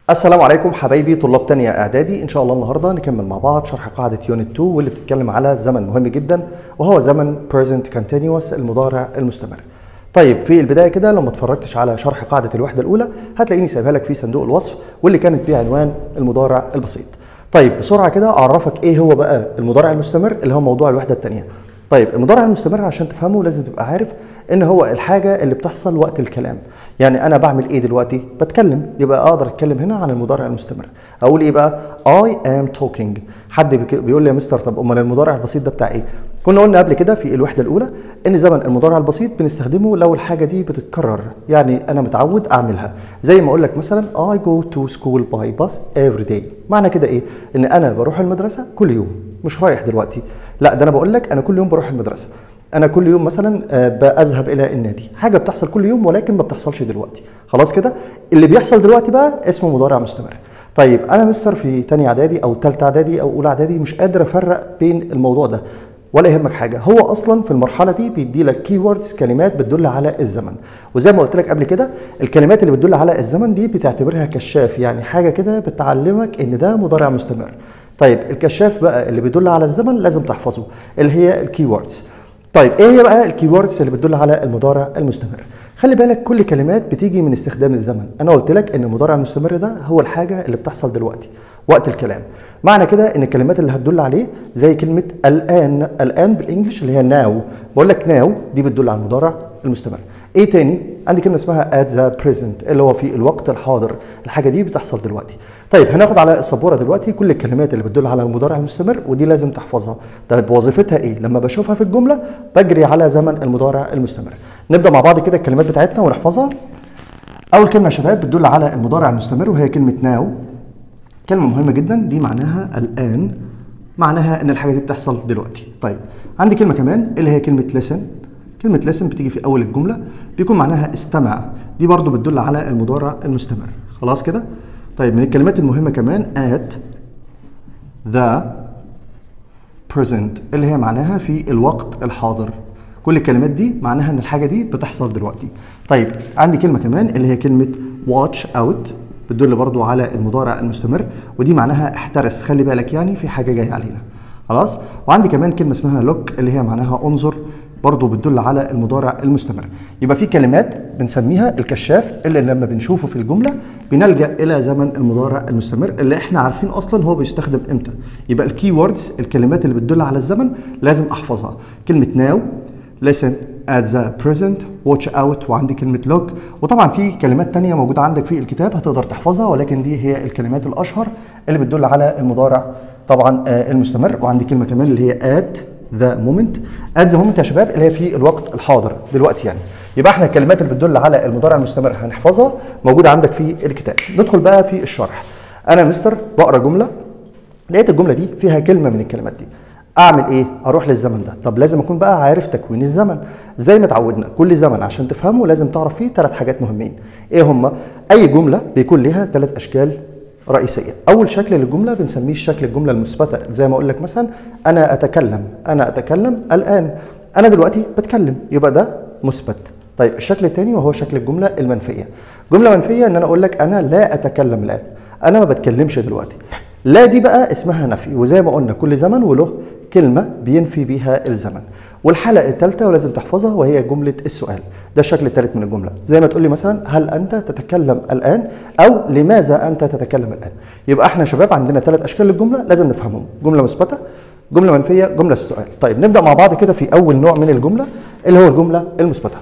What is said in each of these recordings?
السلام عليكم حبايبي طلاب تانية اعدادي ان شاء الله النهارده نكمل مع بعض شرح قاعده يونت 2 واللي بتتكلم على زمن مهم جدا وهو زمن present continuous المضارع المستمر طيب في البدايه كده لو ما اتفرجتش على شرح قاعده الوحده الاولى هتلاقيني سايبها لك في صندوق الوصف واللي كانت بعنوان المضارع البسيط طيب بسرعه كده اعرفك ايه هو بقى المضارع المستمر اللي هو موضوع الوحده الثانيه طيب المضارع المستمر عشان تفهمه لازم تبقى عارف ان هو الحاجه اللي بتحصل وقت الكلام يعني انا بعمل ايه دلوقتي بتكلم يبقى اقدر اتكلم هنا عن المضارع المستمر اقول ايه بقى I am talking حد بيك- بيقول لي يا مستر طب امال المضارع البسيط ده بتاع ايه كنا قلنا قبل كده في الوحده الاولى ان زمن المضارع البسيط بنستخدمه لو الحاجه دي بتتكرر يعني انا متعود اعملها زي ما اقول لك مثلا I go to school by bus every day معنى كده ايه ان انا بروح المدرسه كل يوم مش رايح دلوقتي لا ده انا بقول لك انا كل يوم بروح المدرسه انا كل يوم مثلا آه، بذهب الى النادي حاجه بتحصل كل يوم ولكن ما بتحصلش دلوقتي خلاص كده اللي بيحصل دلوقتي بقى اسمه مضارع مستمر طيب انا مستر في تانية اعدادي او تالتة اعدادي او اولى اعدادي مش قادر افرق بين الموضوع ده ولا يهمك حاجه هو اصلا في المرحله دي بيدي لك كي ووردز كلمات بتدل على الزمن وزي ما قلت لك قبل كده الكلمات اللي بتدل على الزمن دي بتعتبرها كشاف يعني حاجه كده بتعلمك ان ده مضارع مستمر طيب الكشاف بقى اللي بيدل على الزمن لازم تحفظه اللي هي الكي ووردز طيب ايه هي بقى الكي ووردز اللي بتدل على المضارع المستمر خلي بالك كل كلمات بتيجي من استخدام الزمن انا قلت لك ان المضارع المستمر ده هو الحاجه اللي بتحصل دلوقتي وقت الكلام معنى كده ان الكلمات اللي هتدل عليه زي كلمه الان الان بالانجلش اللي هي ناو بقول لك ناو دي بتدل على المضارع المستمر ايه تاني عندي كلمه اسمها at the present اللي هو في الوقت الحاضر الحاجه دي بتحصل دلوقتي طيب هناخد على السبوره دلوقتي كل الكلمات اللي بتدل على المضارع المستمر ودي لازم تحفظها طيب وظيفتها ايه لما بشوفها في الجمله بجري على زمن المضارع المستمر نبدا مع بعض كده الكلمات بتاعتنا ونحفظها اول كلمه يا شباب بتدل على المضارع المستمر وهي كلمه ناو كلمة مهمة جدا دي معناها الآن معناها إن الحاجة دي بتحصل دلوقتي. طيب عندي كلمة كمان اللي هي كلمة listen كلمة listen بتيجي في أول الجملة بيكون معناها استمع دي برضو بتدل على المضارع المستمر خلاص كده؟ طيب من الكلمات المهمة كمان at the present اللي هي معناها في الوقت الحاضر كل الكلمات دي معناها ان الحاجه دي بتحصل دلوقتي طيب عندي كلمه كمان اللي هي كلمه watch out بتدل برضو على المضارع المستمر ودي معناها احترس خلي بالك يعني في حاجه جايه علينا خلاص وعندي كمان كلمه اسمها look اللي هي معناها انظر برضو بتدل على المضارع المستمر يبقى في كلمات بنسميها الكشاف اللي لما بنشوفه في الجمله بنلجا الى زمن المضارع المستمر اللي احنا عارفين اصلا هو بيستخدم امتى يبقى الكي ووردز الكلمات اللي بتدل على الزمن لازم احفظها كلمه ناو listen at the present watch out وعندي كلمة look وطبعا في كلمات تانية موجودة عندك في الكتاب هتقدر تحفظها ولكن دي هي الكلمات الأشهر اللي بتدل على المضارع طبعا آه، المستمر وعندي كلمة كمان اللي هي at the moment at the moment يا شباب اللي هي في الوقت الحاضر دلوقتي يعني يبقى احنا الكلمات اللي بتدل على المضارع المستمر هنحفظها موجودة عندك في الكتاب ندخل بقى في الشرح أنا مستر بقرا جملة لقيت الجملة دي فيها كلمة من الكلمات دي اعمل ايه اروح للزمن ده طب لازم اكون بقى عارف تكوين الزمن زي ما اتعودنا كل زمن عشان تفهمه لازم تعرف فيه ثلاث حاجات مهمين ايه هما اي جمله بيكون ليها ثلاث اشكال رئيسيه اول شكل للجمله بنسميه شكل الجمله المثبته زي ما اقول لك مثلا انا اتكلم انا اتكلم الان انا دلوقتي بتكلم يبقى ده مثبت طيب الشكل الثاني وهو شكل الجمله المنفيه جمله منفيه ان انا اقول لك انا لا اتكلم الان انا ما بتكلمش دلوقتي لا دي بقى اسمها نفي وزي ما قلنا كل زمن وله كلمة بينفي بيها الزمن والحلقة الثالثة ولازم تحفظها وهي جملة السؤال ده الشكل الثالث من الجملة زي ما تقول لي مثلا هل أنت تتكلم الآن أو لماذا أنت تتكلم الآن يبقى احنا يا شباب عندنا ثلاث أشكال للجملة لازم نفهمهم جملة مثبتة جملة منفية جملة السؤال طيب نبدأ مع بعض كده في أول نوع من الجملة اللي هو الجملة المثبتة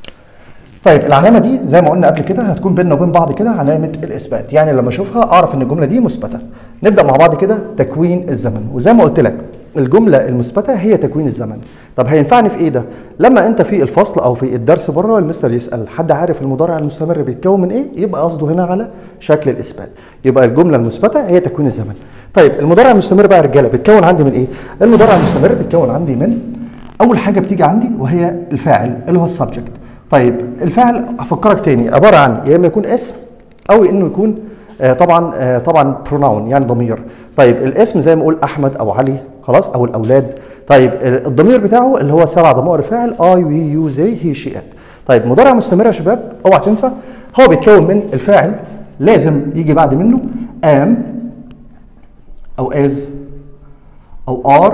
طيب العلامه دي زي ما قلنا قبل كده هتكون بيننا وبين بعض كده علامه الاثبات يعني لما اشوفها اعرف ان الجمله دي مثبته نبدا مع بعض كده تكوين الزمن وزي ما قلت لك الجمله المثبته هي تكوين الزمن طب هينفعني في ايه ده لما انت في الفصل او في الدرس بره المستر يسال حد عارف المضارع المستمر بيتكون من ايه يبقى قصده هنا على شكل الاثبات يبقى الجمله المثبته هي تكوين الزمن طيب المضارع المستمر بقى يا رجاله بيتكون عندي من ايه المضارع المستمر بيتكون عندي من اول حاجه بتيجي عندي وهي الفاعل اللي هو السبجكت طيب الفعل هفكرك تاني عباره عن يا اما يكون اسم او انه يكون آه طبعا آه طبعا بروناون يعني ضمير طيب الاسم زي ما اقول احمد او علي خلاص او الاولاد طيب الضمير بتاعه اللي هو سبع ضمائر فاعل اي وي يو زي هي شي ات طيب مضارع مستمر يا شباب اوعى تنسى هو بيتكون من الفاعل لازم يجي بعد منه am او as او are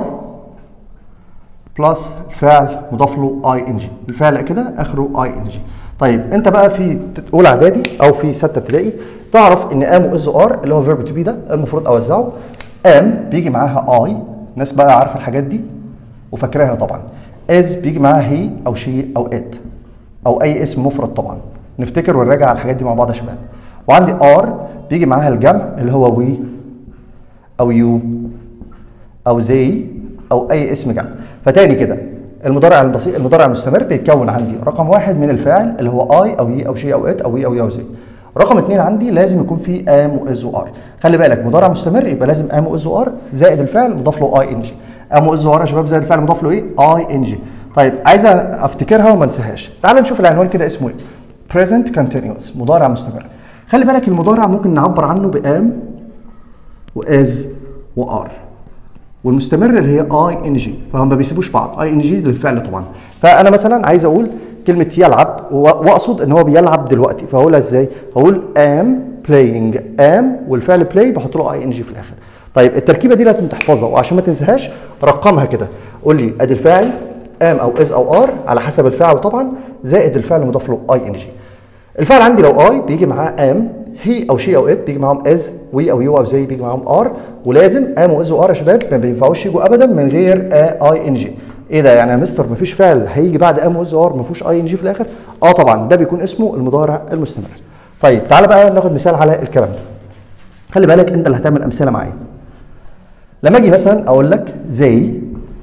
بلس الفعل مضاف له اي ان جي الفعل كده اخره اي ان جي طيب انت بقى في اولى اعدادي او في سته ابتدائي تعرف ان ام واز ار اللي هو فيرب تو بي ده المفروض اوزعه ام بيجي معاها اي ناس بقى عارفه الحاجات دي وفاكراها طبعا از بيجي معاها هي او شي او ات او اي اسم مفرد طبعا نفتكر ونراجع على الحاجات دي مع بعض يا شباب وعندي ار بيجي معاها الجمع اللي هو وي او يو او زي او اي اسم جمع فتاني كده المضارع البسيط المضارع المستمر بيتكون عندي رقم واحد من الفاعل اللي هو اي او هي او شي او ات او وي او يو او زي رقم اثنين عندي لازم يكون فيه ام واز وار خلي بالك مضارع مستمر يبقى لازم ام واز وار زائد الفعل مضاف له اي ان جي ام واز وار يا شباب زائد الفعل مضاف له ايه اي ان جي طيب عايز افتكرها وما انساهاش تعال نشوف العنوان كده اسمه ايه present continuous مضارع مستمر خلي بالك المضارع ممكن نعبر عنه بام واز وار والمستمر اللي هي اي ان جي فهم ما بيسيبوش بعض اي ان جي للفعل طبعا فانا مثلا عايز اقول كلمه يلعب واقصد ان هو بيلعب دلوقتي فهقولها ازاي هقول ام playing ام والفعل بلاي بحط له اي ان جي في الاخر طيب التركيبه دي لازم تحفظها وعشان ما تنساهاش رقمها كده قول لي ادي الفاعل ام او از او ار على حسب الفعل طبعا زائد الفعل مضاف له اي ان جي الفعل عندي لو اي بيجي معاه ام هي او شي او ات بيجي معاهم از وي او يو او زي بيجي معاهم ار ولازم ام واز وار يا شباب ما بينفعوش يجوا ابدا من غير اي ان جي ايه ده يعني يا مستر ما فيش فعل هيجي بعد ام واز وار ما فيهوش اي ان جي في الاخر اه طبعا ده بيكون اسمه المضارع المستمر طيب تعالى بقى ناخد مثال على الكلام ده خلي بالك انت اللي هتعمل امثله معايا لما اجي مثلا اقول لك زي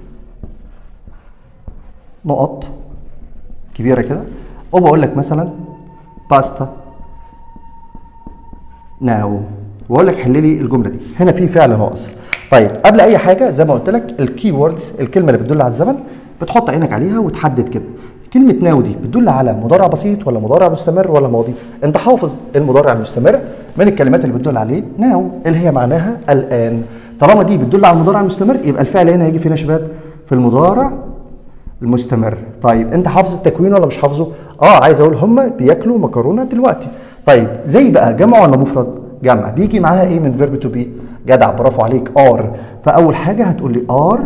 نقط كبيره كده وبقول لك مثلا باستا ناو واقول لك حل لي الجمله دي هنا في فعل ناقص طيب قبل اي حاجه زي ما قلت لك الكي ووردز الكلمه اللي بتدل على الزمن بتحط عينك عليها وتحدد كده كلمة ناو دي بتدل على مضارع بسيط ولا مضارع مستمر ولا ماضي؟ أنت حافظ المضارع المستمر من الكلمات اللي بتدل عليه ناو اللي هي معناها الآن. طالما دي بتدل على المضارع المستمر يبقى الفعل هنا هيجي فين يا شباب؟ في المضارع المستمر. طيب أنت حافظ التكوين ولا مش حافظه؟ أه عايز أقول هم بياكلوا مكرونة دلوقتي. طيب زي بقى جمع ولا مفرد؟ جمع بيجي معاها ايه من فيرب تو بي؟ جدع برافو عليك ار فاول حاجه هتقول لي ار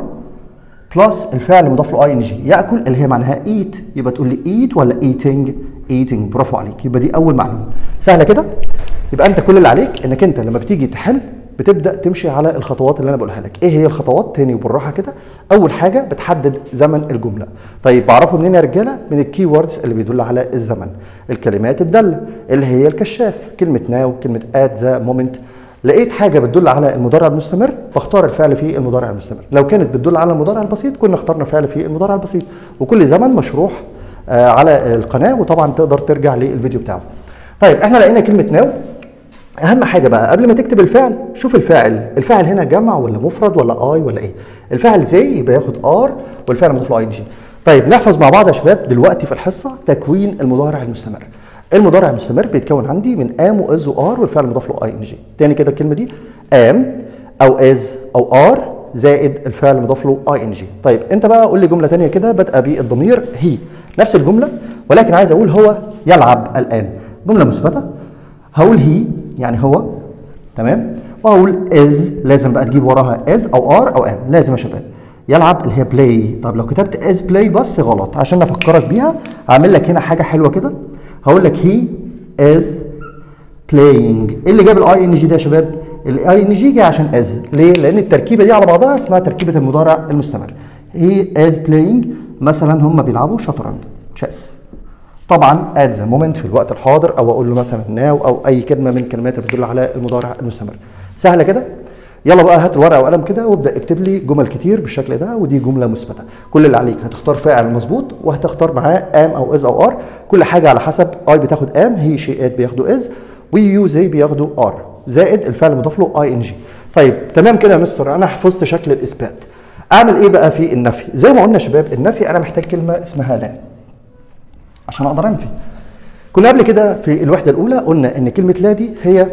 بلس الفعل مضاف له اي ان جي ياكل اللي هي معناها ايت يبقى تقول لي ايت ولا ايتنج ايتنج برافو عليك يبقى دي اول معلومه سهله كده يبقى انت كل اللي عليك انك انت لما بتيجي تحل بتبدا تمشي على الخطوات اللي انا بقولها لك ايه هي الخطوات تاني وبالراحه كده اول حاجه بتحدد زمن الجمله طيب بعرفه منين يا رجاله من الكي ووردز اللي بيدل على الزمن الكلمات الداله اللي هي الكشاف كلمه ناو كلمه ات ذا مومنت لقيت حاجه بتدل على المضارع المستمر بختار الفعل في المضارع المستمر لو كانت بتدل على المضارع البسيط كنا اخترنا فعل في المضارع البسيط وكل زمن مشروح آه على القناه وطبعا تقدر ترجع للفيديو بتاعه طيب احنا لقينا كلمه ناو اهم حاجه بقى قبل ما تكتب الفعل شوف الفاعل الفاعل هنا جمع ولا مفرد ولا اي ولا ايه الفاعل زي يبقى ياخد ار والفعل مضاف له اي ان جي طيب نحفظ مع بعض يا شباب دلوقتي في الحصه تكوين المضارع المستمر المضارع المستمر بيتكون عندي من ام واز وار والفعل مضاف له اي ان جي تاني كده الكلمه دي ام او از او ار زائد الفعل مضاف له اي ان جي طيب انت بقى قول لي جمله تانية كده بادئه بالضمير هي نفس الجمله ولكن عايز اقول هو يلعب الان جمله مثبته هقول هي يعني هو تمام واقول از لازم بقى تجيب وراها از او ار او ام لازم يا شباب يلعب اللي هي بلاي طب لو كتبت از بلاي بس غلط عشان افكرك بيها هعمل لك هنا حاجه حلوه كده هقول لك هي از بلاينج ايه اللي جاب الاي ان جي ده يا شباب الاي ان جي جه عشان از ليه لان التركيبه دي على بعضها اسمها تركيبه المضارع المستمر هي از بلاينج مثلا هم بيلعبوا شطرنج تشيس طبعا ات ذا مومنت في الوقت الحاضر او اقول له مثلا ناو او اي كلمه من الكلمات اللي بتدل على المضارع المستمر سهله كده يلا بقى هات الورقه وقلم كده وابدا اكتب لي جمل كتير بالشكل ده ودي جمله مثبته كل اللي عليك هتختار فاعل مظبوط وهتختار معاه ام او از او ار كل حاجه على حسب اي بتاخد ام هي شي ات بياخدوا از ويو زي بياخدوا ار زائد الفعل المضاف له اي ان جي طيب تمام كده يا مستر انا حفظت شكل الاثبات اعمل ايه بقى في النفي زي ما قلنا يا شباب النفي انا محتاج كلمه اسمها لا عشان اقدر انفي كنا قبل كده في الوحده الاولى قلنا ان كلمه لا دي هي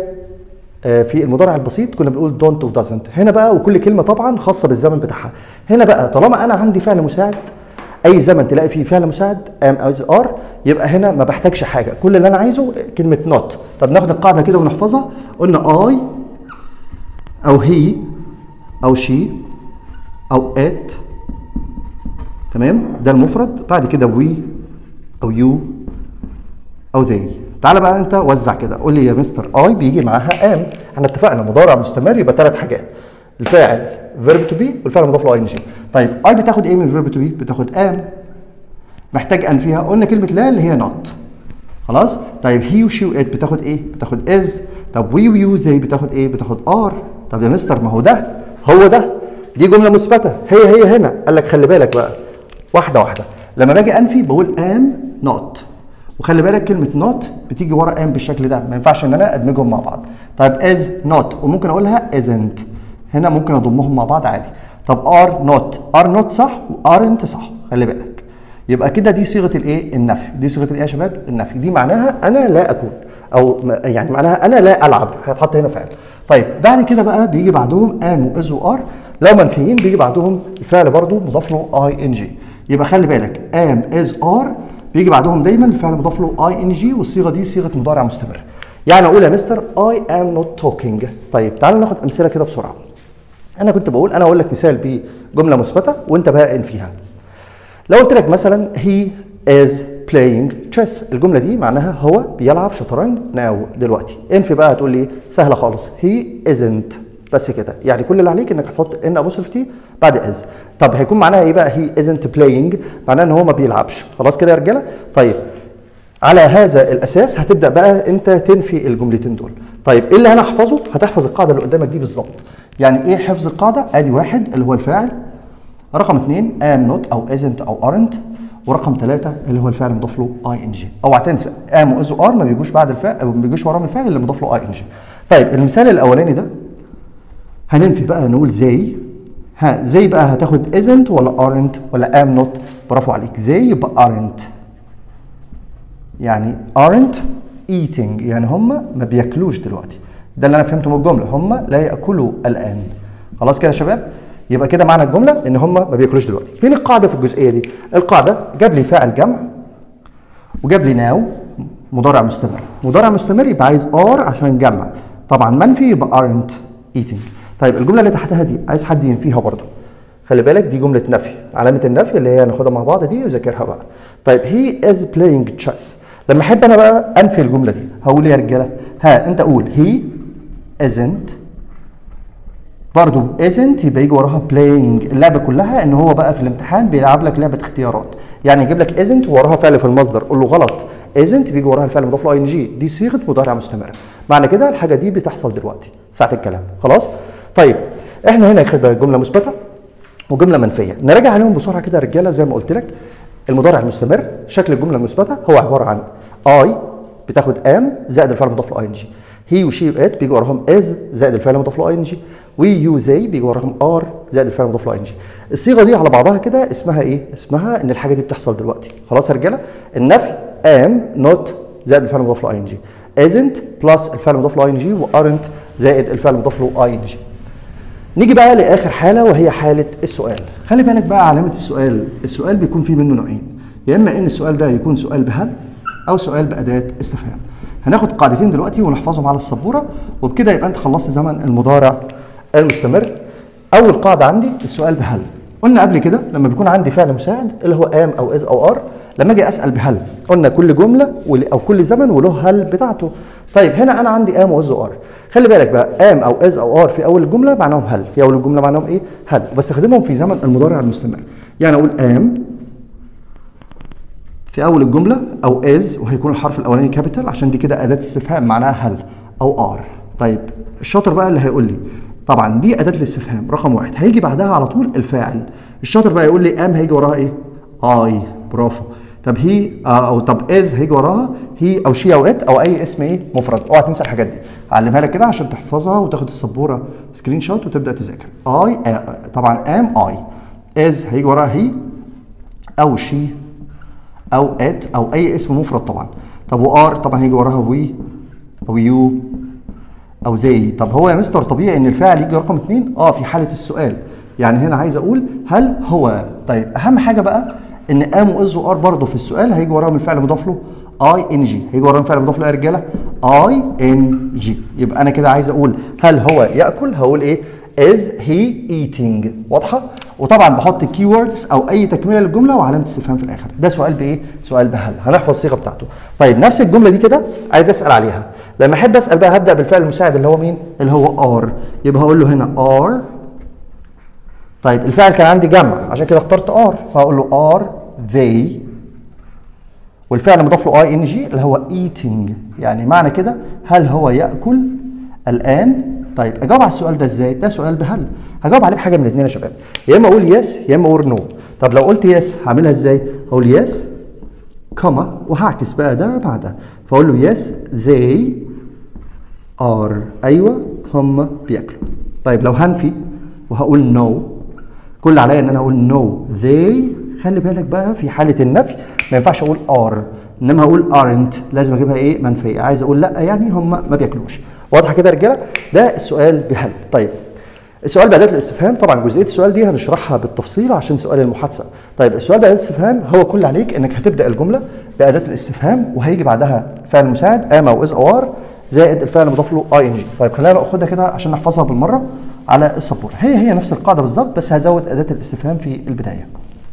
في المضارع البسيط كنا بنقول دونت ودازنت هنا بقى وكل كلمه طبعا خاصه بالزمن بتاعها هنا بقى طالما انا عندي فعل مساعد اي زمن تلاقي فيه فعل مساعد ام از ار يبقى هنا ما بحتاجش حاجه كل اللي انا عايزه كلمه نوت طب ناخد القاعده كده ونحفظها قلنا اي او هي او شي او ات تمام ده المفرد بعد كده وي او يو او they تعالى بقى انت وزع كده قول لي يا مستر اي بيجي معاها ام احنا اتفقنا مضارع مستمر يبقى ثلاث حاجات الفاعل فيرب تو بي والفعل مضاف له اي ان جي طيب اي بتاخد ايه من فيرب تو بي بتاخد ام محتاج ان فيها قلنا كلمه لا اللي هي نوت خلاص طيب هي وشي وات بتاخد ايه بتاخد از طب وي ويو زي بتاخد ايه بتاخد ار طب يا مستر ما هو ده هو ده دي جمله مثبته هي هي هنا قال لك خلي بالك بقى واحده واحده لما باجي انفي بقول ام نوت وخلي بالك كلمه نوت بتيجي ورا ام بالشكل ده ما ينفعش ان انا ادمجهم مع بعض طيب از نوت وممكن اقولها ازنت هنا ممكن اضمهم مع بعض عادي طب ار نوت ار نوت صح وار انت صح خلي بالك يبقى كده دي صيغه الايه النفي دي صيغه الايه يا شباب النفي دي معناها انا لا اكون او م- يعني معناها انا لا العب هيتحط هنا فعل طيب بعد كده بقى بيجي بعدهم ام واز وار لو منفيين بيجي بعدهم الفعل برضو مضاف له اي ان جي يبقى خلي بالك ام از ار بيجي بعدهم دايما الفعل مضاف له اي ان جي والصيغه دي صيغه مضارع مستمر يعني اقول يا مستر اي ام نوت توكينج طيب تعالوا ناخد امثله كده بسرعه انا كنت بقول انا اقول لك مثال بجمله مثبته وانت بقى ان فيها لو قلت لك مثلا he is playing chess الجمله دي معناها هو بيلعب شطرنج now دلوقتي انفي بقى هتقول لي إيه؟ سهله خالص he isn't بس كده يعني كل اللي عليك انك هتحط ان ابوستروف تي بعد از طب هيكون معناها ايه بقى he isn't playing معناها ان هو ما بيلعبش خلاص كده يا رجاله طيب على هذا الاساس هتبدا بقى انت تنفي الجملتين دول طيب ايه اللي انا احفظه هتحفظ القاعده اللي قدامك دي بالظبط يعني ايه حفظ القاعده ادي واحد اللي هو الفاعل رقم اثنين am not او isn't او aren't ورقم ثلاثة اللي هو الفعل مضاف له اي ان جي اوعى تنسى am واز وار ما بيجوش بعد الفعل ما بيجوش وراهم الفعل اللي مضاف له اي ان جي طيب المثال الاولاني ده هننفي بقى نقول زي ها زي بقى هتاخد isn't ولا aren't ولا am not برافو عليك زي يبقى aren't يعني aren't eating يعني هم ما بياكلوش دلوقتي ده اللي انا فهمته من الجمله هم لا ياكلوا الان خلاص كده يا شباب يبقى كده معنى الجمله ان هم ما بياكلوش دلوقتي فين القاعده في الجزئيه دي القاعده جاب لي فاعل جمع وجاب لي ناو مضارع مستمر مضارع مستمر يبقى عايز ار عشان جمع طبعا منفي يبقى aren't eating طيب الجمله اللي تحتها دي عايز حد ينفيها برضه خلي بالك دي جمله نفي علامه النفي اللي هي هناخدها مع بعض دي وذاكرها بقى طيب he is playing chess لما احب انا بقى انفي الجمله دي هقول ايه يا رجاله ها انت قول he isn't برضو isn't يبقى يجي وراها playing اللعبه كلها ان هو بقى في الامتحان بيلعب لك لعبه اختيارات يعني يجيب لك isn't وراها فعل في المصدر قول له غلط isn't بيجي وراها الفعل مضاف له ing دي صيغه مضارع مستمر معنى كده الحاجه دي بتحصل دلوقتي ساعه الكلام خلاص طيب احنا هنا كده جمله مثبته وجمله منفيه نراجع عليهم بسرعه كده يا رجاله زي ما قلت لك المضارع المستمر شكل الجمله المثبته هو عباره عن I بتاخد am زائد الفعل المضاف له ing هي وشي وات بيجي وراهم is زائد الفعل المضاف له ing وي يو زي بيجي وراهم are زائد الفعل المضاف له ing الصيغه دي على بعضها كده اسمها ايه اسمها ان الحاجه دي بتحصل دلوقتي خلاص يا رجاله النفي am not زائد الفعل المضاف له ing isn't بلس الفعل المضاف له ing و aren't زائد الفعل المضاف له ing نيجي بقى لاخر حاله وهي حاله السؤال خلي بالك بقى علامه السؤال السؤال بيكون فيه منه نوعين يا اما ان السؤال ده يكون سؤال بهل او سؤال باداه استفهام هناخد قاعدتين دلوقتي ونحفظهم على السبوره وبكده يبقى انت خلصت زمن المضارع المستمر اول قاعده عندي السؤال بهل قلنا قبل كده لما بيكون عندي فعل مساعد اللي هو ام او از او ار لما اجي اسال بهل قلنا كل جمله ول- او كل زمن وله هل بتاعته طيب هنا انا عندي ام واز وار خلي بالك بقى ام او از او ار في اول الجمله معناهم هل في اول الجمله معناهم ايه هل وبستخدمهم في زمن المضارع المستمر يعني اقول ام في اول الجمله او از وهيكون الحرف الاولاني كابيتال عشان دي كده اداه استفهام معناها هل او ار طيب الشاطر بقى اللي هيقول لي طبعا دي اداه الاستفهام رقم واحد هيجي بعدها على طول الفاعل الشاطر بقى يقول لي ام هيجي وراها ايه اي برافو طب هي آه، او طب از هيجي وراها هي او شي او ات او اي اسم ايه مفرد اوعى تنسى الحاجات دي هعلمها لك كده عشان تحفظها وتاخد السبوره سكرين شوت وتبدا تذاكر اي آه، طبعا ام اي از هيجي وراها هي او شي او ات او اي اسم مفرد طبعا طب وار طبعا هيجي وراها وي او يو او زي طب هو يا مستر طبيعي ان الفعل يجي رقم اتنين اه في حاله السؤال يعني هنا عايز اقول هل هو طيب اهم حاجه بقى ان ام واز وار برضه في السؤال هيجي وراهم الفعل مضاف له اي ان جي هيجي وراهم الفعل مضاف له يا رجاله اي ان جي يبقى انا كده عايز اقول هل هو ياكل هقول ايه is he eating واضحه وطبعا بحط كي ووردز او اي تكمله للجمله وعلامه استفهام في الاخر ده سؤال بايه سؤال بهل هنحفظ الصيغه بتاعته طيب نفس الجمله دي كده عايز اسال عليها لما احب اسال بقى هبدا بالفعل المساعد اللي هو مين اللي هو ار يبقى هقول له هنا ار طيب الفعل كان عندي جمع عشان كده اخترت ار فهقول له ار they والفعل مضاف له اي ان جي اللي هو eating يعني معنى كده هل هو ياكل الان طيب اجاوب على السؤال ده ازاي ده سؤال بهل هجاوب عليه بحاجه من الاثنين يا شباب يا اما اقول يس يا اما اقول نو طب لو قلت يس هعملها ازاي هقول يس كما وهعكس بقى ده مع ده فاقول له يس they are ايوه هم بياكلوا طيب لو هنفي وهقول نو كل عليا ان انا اقول نو they خلي بالك بقى في حاله النفي ما ينفعش اقول are انما هقول aren't لازم اجيبها ايه منفيه عايز اقول لا يعني هم ما بياكلوش واضحه كده يا رجاله ده السؤال بهل طيب السؤال بأداة الاستفهام طبعا جزئية السؤال دي هنشرحها بالتفصيل عشان سؤال المحادثة طيب السؤال بأداة الاستفهام هو كل عليك انك هتبدأ الجملة بأداة الاستفهام وهيجي بعدها فعل مساعد ام او از او ار زائد الفعل المضاف له اي ان جي طيب خلينا ناخدها كده عشان نحفظها بالمرة على السبورة هي هي نفس القاعدة بالظبط بس هزود أداة الاستفهام في البداية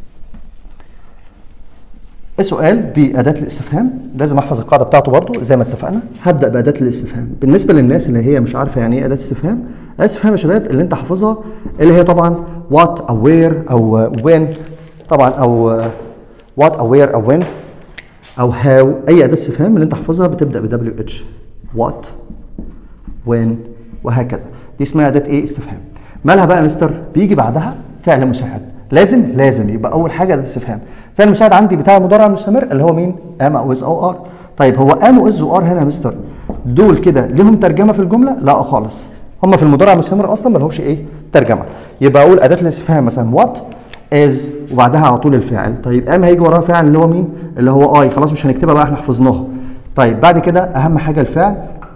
السؤال بأداة الاستفهام لازم احفظ القاعدة بتاعته برضو زي ما اتفقنا هبدأ بأداة الاستفهام بالنسبة للناس اللي هي مش عارفة يعني ايه أداة استفهام أداة استفهام يا شباب اللي انت حافظها اللي هي طبعا what أو where أو when طبعا أو what أو where أو when أو how أي أداة استفهام اللي انت حافظها بتبدأ ب WH what when وهكذا دي اسمها أداة ايه استفهام مالها بقى يا مستر بيجي بعدها فعل مساعد لازم لازم يبقى اول حاجه ده استفهام فعل المساعد عندي بتاع المضارع المستمر اللي هو مين ام او از او ار طيب هو ام او از او ار هنا يا مستر دول كده لهم ترجمه في الجمله لا خالص هم في المضارع المستمر اصلا ما لهمش ايه ترجمه يبقى اقول اداه الاستفهام مثلا وات از وبعدها على طول الفاعل طيب ام هيجي وراها فاعل اللي هو مين اللي هو اي خلاص مش هنكتبها بقى احنا حفظناها طيب بعد كده اهم حاجه الفعل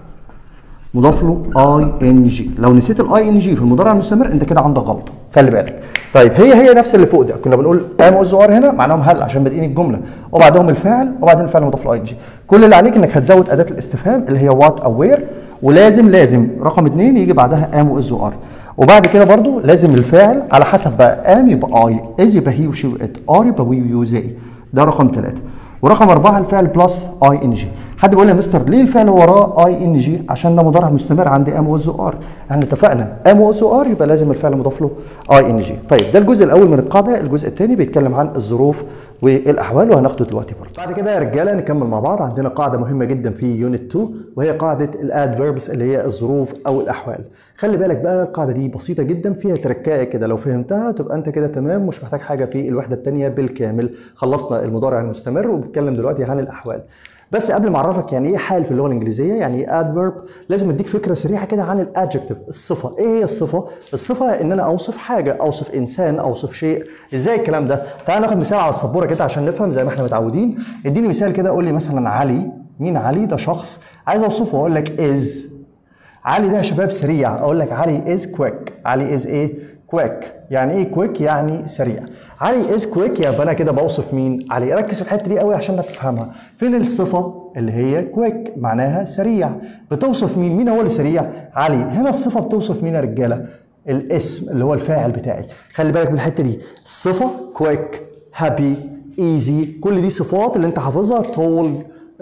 مضاف له اي ان جي لو نسيت الاي ان جي في المضارع المستمر انت كده عندك غلطه خلي بالك طيب هي هي نفس اللي فوق ده كنا بنقول ام اوز ار هنا معناهم هل عشان بادئين الجمله وبعدهم الفاعل وبعدين الفعل مضاف له اي ان جي كل اللي عليك انك هتزود اداه الاستفهام اللي هي وات او وير ولازم لازم رقم اثنين يجي بعدها ام واز وار وبعد كده برضو لازم الفاعل على حسب بقى ام يبقى اي از يبقى هي وشي وات ار يبقى وي ويو زي ده رقم ثلاثه ورقم أربعة الفعل بلس اي ان جي حد بيقول لي يا مستر ليه الفعل وراه اي ان جي عشان ده مضارع مستمر عندي ام اوز ار احنا اتفقنا ام اوز ار يبقى لازم الفعل مضاف له اي ان جي طيب ده الجزء الاول من القاعده الجزء الثاني بيتكلم عن الظروف والاحوال وهناخده دلوقتي برضه بعد كده يا رجاله نكمل مع بعض عندنا قاعده مهمه جدا في يونت 2 وهي قاعده الادفيربس اللي هي الظروف او الاحوال خلي بالك بقى القاعده دي بسيطه جدا فيها تركايه كده لو فهمتها تبقى انت كده تمام مش محتاج حاجه في الوحده الثانيه بالكامل خلصنا المضارع المستمر وبنتكلم دلوقتي عن الاحوال بس قبل ما اعرفك يعني ايه حال في اللغه الانجليزيه يعني ايه ادفيرب لازم اديك فكره سريعه كده عن الادجكتيف الصفه ايه هي الصفه الصفه ان انا اوصف حاجه اوصف انسان اوصف شيء ازاي الكلام ده تعال ناخد مثال على السبوره كده عشان نفهم زي ما احنا متعودين اديني مثال كده قول لي مثلا علي مين علي ده شخص عايز اوصفه اقول لك از علي ده يا شباب سريع اقول لك علي از كويك علي از ايه كويك يعني ايه كويك يعني سريع علي از كويك يبقى انا كده بوصف مين علي ركز في الحته دي قوي عشان تفهمها فين الصفه اللي هي كويك معناها سريع بتوصف مين مين هو اللي سريع علي هنا الصفه بتوصف مين يا رجاله الاسم اللي هو الفاعل بتاعي خلي بالك من الحته دي الصفه كويك هابي ايزي كل دي صفات اللي انت حافظها تول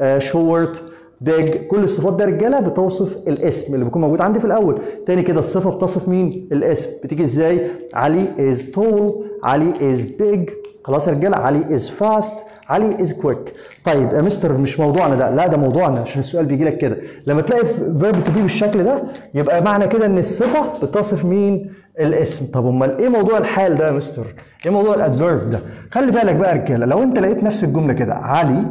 شورت بيج كل الصفات ده رجاله بتوصف الاسم اللي بيكون موجود عندي في الاول تاني كده الصفه بتصف مين الاسم بتيجي ازاي علي از تول علي از بيج خلاص يا رجاله علي از فاست علي از كويك طيب يا مستر مش موضوعنا ده لا ده موضوعنا عشان السؤال بيجي لك كده لما تلاقي فيرب تو بي بالشكل ده يبقى معنى كده ان الصفه بتصف مين الاسم طب امال ايه موضوع الحال ده يا مستر ايه موضوع الادفيرب ده خلي بالك بقى يا رجاله لو انت لقيت نفس الجمله كده علي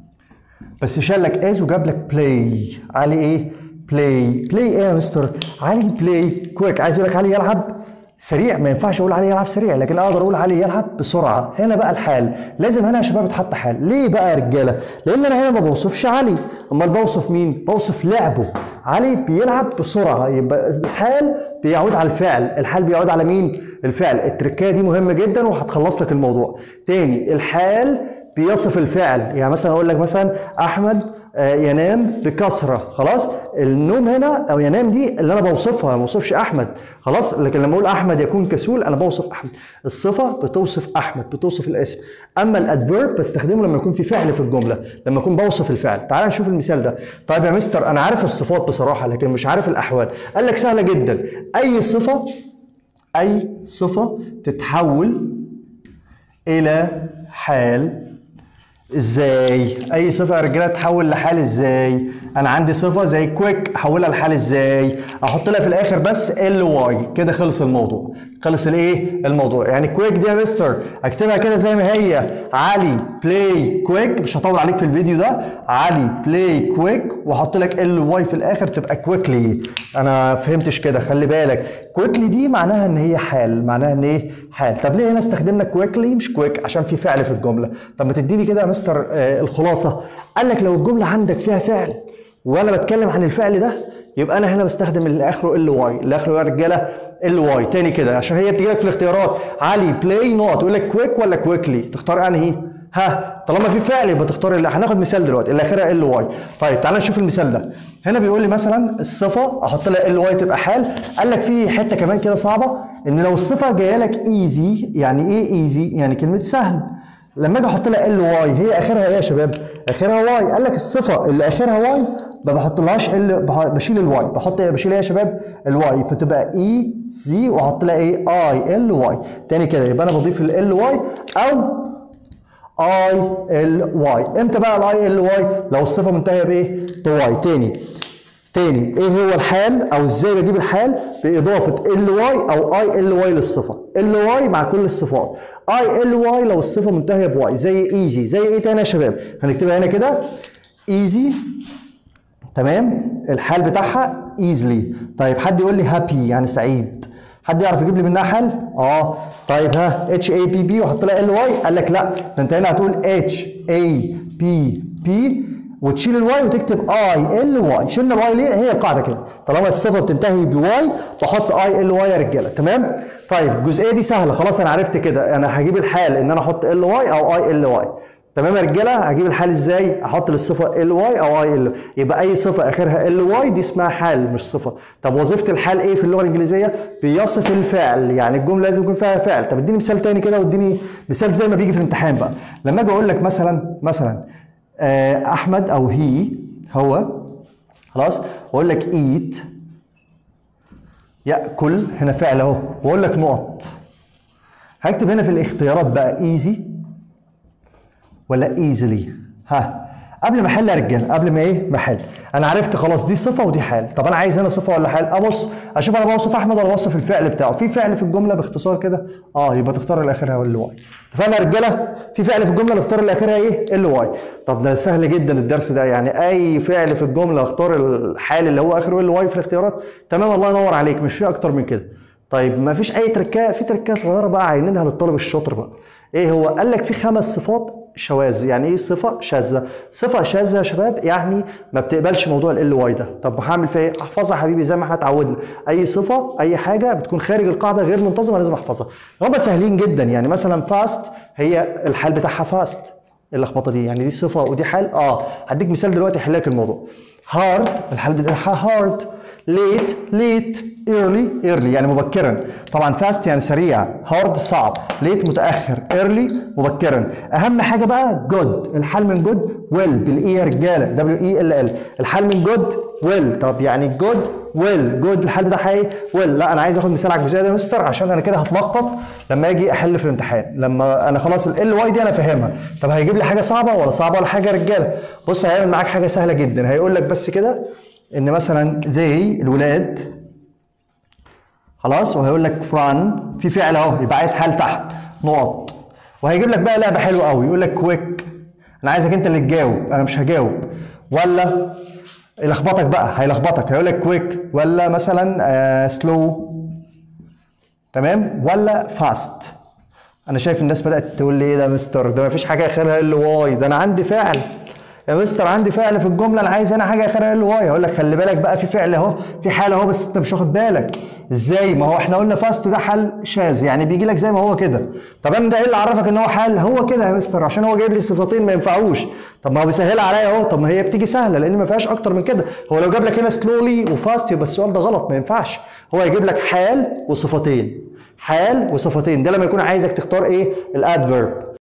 بس شال لك از وجاب لك بلاي علي ايه بلاي بلاي ايه يا مستر علي بلاي كويك عايز يقول لك علي يلعب سريع ما ينفعش اقول عليه يلعب سريع لكن اقدر اقول عليه يلعب بسرعه هنا بقى الحال لازم هنا يا شباب يتحط حال ليه بقى يا رجاله لان انا هنا ما بوصفش علي امال بوصف مين بوصف لعبه علي بيلعب بسرعه يبقى الحال بيعود على الفعل الحال بيعود على مين الفعل التركيه دي مهمه جدا وهتخلص لك الموضوع تاني الحال بيصف الفعل يعني مثلا اقول لك مثلا احمد آه، ينام بكثره خلاص النوم هنا او ينام دي اللي انا بوصفها ما بوصفش احمد خلاص لكن لما اقول احمد يكون كسول انا بوصف احمد الصفه بتوصف احمد بتوصف الاسم اما الادفيرب بستخدمه لما يكون في فعل في الجمله لما اكون بوصف الفعل تعال نشوف المثال ده طيب يا مستر انا عارف الصفات بصراحه لكن مش عارف الاحوال قال لك سهله جدا اي صفه اي صفه تتحول الى حال ازاي اي صفه يا رجاله تحول لحال ازاي انا عندي صفه زي كويك احولها لحال ازاي احط لها في الاخر بس ال واي كده خلص الموضوع خلص الايه الموضوع يعني كويك دي يا مستر اكتبها كده زي ما هي علي بلاي كويك مش هطول عليك في الفيديو ده علي بلاي كويك واحط لك ال واي في الاخر تبقى كويكلي انا فهمتش كده خلي بالك كويكلي دي معناها ان هي حال معناها ان ايه حال طب ليه هنا استخدمنا كويكلي مش كويك عشان في فعل في الجمله طب ما تديني كده يا مستر آه الخلاصه قال لك لو الجمله عندك فيها فعل وانا بتكلم عن الفعل ده يبقى انا هنا بستخدم اللي اخره ال واي اللي اخره يا رجاله ال واي تاني كده عشان هي بتجي لك في الاختيارات علي بلاي نوت يقول لك كويك ولا كويكلي تختار انهي ها طالما في فعل يبقى تختار اللي هناخد مثال دلوقتي اللي اخرها ال واي طيب تعالى نشوف المثال ده هنا بيقول لي مثلا الصفه احط لها ال واي تبقى حال قال لك في حته كمان كده صعبه ان لو الصفه جايه لك ايزي يعني ايه ايزي يعني كلمه سهل لما اجي احط لها ال واي هي اخرها ايه يا شباب اخرها واي قال لك الصفه اللي اخرها واي ما بحطلهاش ال بشيل الواي بحط ايه بشيل ايه يا شباب الواي فتبقى اي زي واحط لها ايه اي ال واي تاني كده يبقى انا بضيف ال واي او اي ال واي امتى بقى الاي ال واي لو الصفه منتهيه بايه بواي تاني تاني ايه هو الحال او ازاي بجيب الحال باضافه ال واي او اي ال واي للصفه ال واي مع كل الصفات اي ال واي لو الصفه منتهيه بواي زي ايزي زي ايه تاني يا شباب هنكتبها هنا كده ايزي تمام الحال بتاعها ايزلي طيب حد يقول لي هابي يعني سعيد حد يعرف يجيب لي منها حل اه طيب ها اتش اي بي بي واحط لها ال واي قال لك لا ده انت هنا هتقول اتش اي بي بي وتشيل الواي وتكتب اي ال واي شلنا الواي ليه هي القاعده كده طالما الصفه بتنتهي بواي بحط اي ال واي يا رجاله تمام طيب الجزئيه دي سهله خلاص انا عرفت كده انا هجيب الحال ان انا احط ال واي او اي ال واي تمام يا رجاله هجيب الحال ازاي احط للصفه ال واي او اي ال يبقى اي صفه اخرها ال واي دي اسمها حال مش صفه طب وظيفه الحال ايه في اللغه الانجليزيه بيصف الفعل يعني الجمله لازم يكون فيها فعل طب اديني مثال تاني كده واديني مثال زي ما بيجي في الامتحان بقى لما اجي اقول لك مثلا مثلا آه، احمد او هي هو خلاص واقول لك ايت ياكل هنا فعل اهو واقول لك نقط هكتب هنا في الاختيارات بقى ايزي ولا ايزلي ها قبل ما احل يا رجاله قبل ما ايه ما احل انا عرفت خلاص دي صفه ودي حال طب انا عايز هنا صفه ولا حال ابص اشوف انا بوصف احمد ولا بوصف الفعل بتاعه في فعل في الجمله باختصار كده اه يبقى تختار اللي اخرها ال واي اتفقنا يا رجاله في فعل في الجمله نختار اللي اخرها ايه ال واي طب ده سهل جدا الدرس ده يعني اي فعل في الجمله اختار الحال اللي هو اخره ال واي في الاختيارات تمام الله ينور عليك مش في اكتر من كده طيب ما فيش اي تركه في تركه صغيره بقى عاينينها للطالب الشاطر بقى ايه هو قال لك في خمس صفات شواذ يعني ايه صفه شاذه صفه شاذه يا شباب يعني ما بتقبلش موضوع ال واي ده طب هعمل فيها ايه احفظها يا حبيبي زي ما احنا اتعودنا اي صفه اي حاجه بتكون خارج القاعده غير منتظمه لازم احفظها هم سهلين جدا يعني مثلا فاست هي الحال بتاعها فاست اللخبطه دي يعني دي صفه ودي حال اه هديك مثال دلوقتي يحل لك الموضوع هارد الحال بتاعها هارد ليت ليت ايرلي ايرلي يعني مبكرا طبعا فاست يعني سريع هارد صعب ليت متاخر ايرلي مبكرا اهم حاجه بقى جود الحال من جود ويل بالاي يا رجاله دبليو اي ال ال الحال من جود ويل طب يعني جود ويل جود الحال بتاعها ايه ويل لا انا عايز اخد مثال على الجزئيه دي يا مستر عشان انا كده هتلخبط لما اجي احل في الامتحان لما انا خلاص ال واي دي انا فاهمها طب هيجيب لي حاجه صعبه ولا صعبه ولا حاجه يا رجاله بص هيعمل معاك حاجه سهله جدا هيقول لك بس كده ان مثلا they الولاد خلاص وهيقول لك run في فعل اهو يبقى عايز حال تحت نقط وهيجيب لك بقى لعبه حلوه قوي يقول لك كويك انا عايزك انت اللي تجاوب انا مش هجاوب ولا يلخبطك بقى هيلخبطك هيقول لك كويك ولا مثلا سلو تمام ولا فاست انا شايف الناس بدات تقول لي ايه ده يا مستر ده ما فيش حاجه اخرها ال واي ده انا عندي فعل يا مستر عندي فعل في الجمله انا عايز انا حاجه اخرها ال واي هقول لك خلي بالك بقى في فعل اهو في حال اهو بس انت مش واخد بالك ازاي ما هو احنا قلنا فاست ده حال شاذ يعني بيجي لك زي ما هو كده طب انا ده ايه اللي عرفك ان هو حال هو كده يا مستر عشان هو جايب لي صفتين ما ينفعوش طب ما هو بيسهلها عليا اهو طب ما هي بتيجي سهله لان ما فيهاش اكتر من كده هو لو جاب لك هنا سلولي وفاست يبقى السؤال ده غلط ما ينفعش هو يجيب لك حال وصفتين حال وصفتين ده لما يكون عايزك تختار ايه الادفيرب